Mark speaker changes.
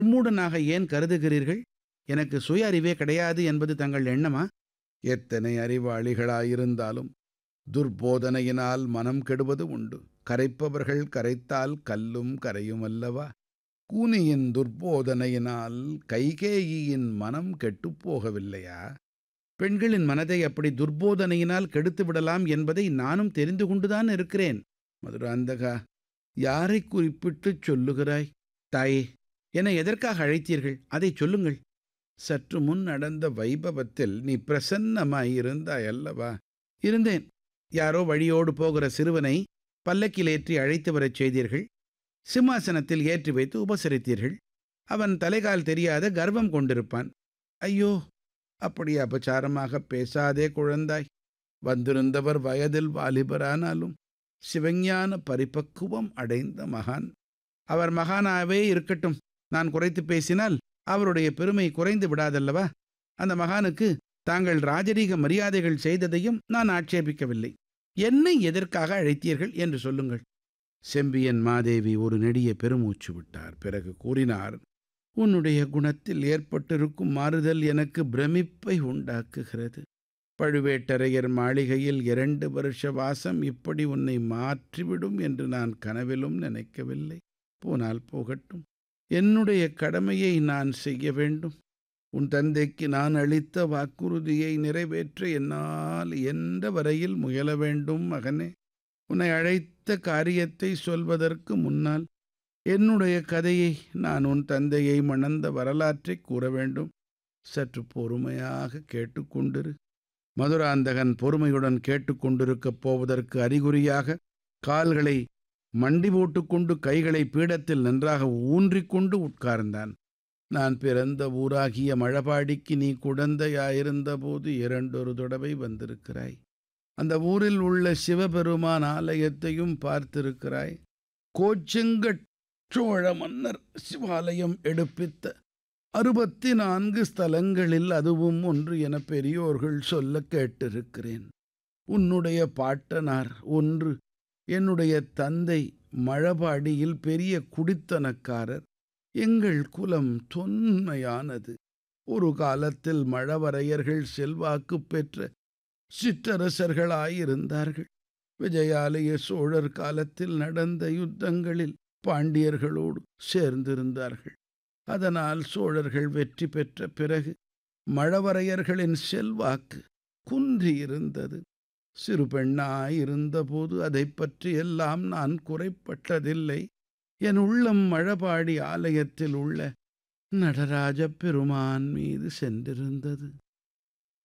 Speaker 1: மூடனாக ஏன் கருதுகிறீர்கள் எனக்கு சுய அறிவே கிடையாது என்பது தங்கள் எண்ணமா எத்தனை அறிவாளிகளாயிருந்தாலும் துர்போதனையினால் மனம் கெடுவது உண்டு கரைப்பவர்கள் கரைத்தால் கல்லும் கரையும் அல்லவா கூனியின் துர்போதனையினால் கைகேயியின் மனம் கெட்டுப் போகவில்லையா பெண்களின் மனதை அப்படி துர்போதனையினால் கெடுத்து விடலாம் என்பதை நானும் தெரிந்து கொண்டுதான் இருக்கிறேன் மதுராந்தகா யாரை குறிப்பிட்டுச் சொல்லுகிறாய் தாயே என்னை எதற்காக அழைத்தீர்கள் அதை சொல்லுங்கள் சற்று முன் நடந்த வைபவத்தில் நீ பிரசன்னமாயிருந்தாய் அல்லவா இருந்தேன் யாரோ வழியோடு போகிற சிறுவனை பல்லக்கில் ஏற்றி அழைத்து வரச் செய்தீர்கள் சிம்மாசனத்தில் ஏற்றி வைத்து உபசரித்தீர்கள் அவன் தலைகால் தெரியாத கர்வம் கொண்டிருப்பான் ஐயோ அப்படி அபச்சாரமாக பேசாதே குழந்தாய் வந்திருந்தவர் வயதில் வாலிபரானாலும் சிவஞான பரிபக்குவம் அடைந்த மகான் அவர் மகானாவே இருக்கட்டும் நான் குறைத்து பேசினால் அவருடைய பெருமை குறைந்து விடாதல்லவா அந்த மகானுக்கு தாங்கள் ராஜரீக மரியாதைகள் செய்ததையும் நான் ஆட்சேபிக்கவில்லை என்னை எதற்காக அழைத்தீர்கள் என்று சொல்லுங்கள் செம்பியன் மாதேவி ஒரு நெடிய பெருமூச்சு விட்டார் பிறகு கூறினார் உன்னுடைய குணத்தில் ஏற்பட்டிருக்கும் மாறுதல் எனக்கு பிரமிப்பை உண்டாக்குகிறது பழுவேட்டரையர் மாளிகையில் இரண்டு வருஷ வாசம் இப்படி உன்னை மாற்றிவிடும் என்று நான் கனவிலும் நினைக்கவில்லை போனால் போகட்டும் என்னுடைய கடமையை நான் செய்ய வேண்டும் உன் தந்தைக்கு நான் அளித்த வாக்குறுதியை நிறைவேற்ற என்னால் எந்த வரையில் முயல வேண்டும் மகனே உன்னை அழைத்த காரியத்தை சொல்வதற்கு முன்னால் என்னுடைய கதையை நான் உன் தந்தையை மணந்த வரலாற்றை கூற வேண்டும் சற்று பொறுமையாக கேட்டுக்கொண்டிரு மதுராந்தகன் பொறுமையுடன் கேட்டுக்கொண்டிருக்கப் போவதற்கு அறிகுறியாக கால்களை மண்டி போட்டுக்கொண்டு கைகளை பீடத்தில் நன்றாக ஊன்றிக்கொண்டு உட்கார்ந்தான் நான் பிறந்த ஊராகிய மழபாடிக்கு நீ குழந்தையாயிருந்தபோது இரண்டொரு தடவை வந்திருக்கிறாய் அந்த ஊரில் உள்ள சிவபெருமான் ஆலயத்தையும் பார்த்திருக்கிறாய் கோச்செங்கட் சோழ மன்னர் சிவாலயம் எடுப்பித்த அறுபத்தி நான்கு ஸ்தலங்களில் அதுவும் ஒன்று என பெரியோர்கள் சொல்ல கேட்டிருக்கிறேன் உன்னுடைய பாட்டனார் ஒன்று என்னுடைய தந்தை மழபாடியில் பெரிய குடித்தனக்காரர் எங்கள் குலம் தொன்மையானது ஒரு காலத்தில் மழவரையர்கள் செல்வாக்கு பெற்ற சிற்றரசர்களாயிருந்தார்கள் விஜயாலய சோழர் காலத்தில் நடந்த யுத்தங்களில் பாண்டியர்களோடு சேர்ந்திருந்தார்கள் அதனால் சோழர்கள் வெற்றி பெற்ற பிறகு மழவரையர்களின் செல்வாக்கு குன்றியிருந்தது சிறு பெண்ணாயிருந்தபோது அதை பற்றியெல்லாம் நான் குறைப்பட்டதில்லை என் உள்ளம் மழபாடி ஆலயத்தில் உள்ள நடராஜ பெருமான் மீது சென்றிருந்தது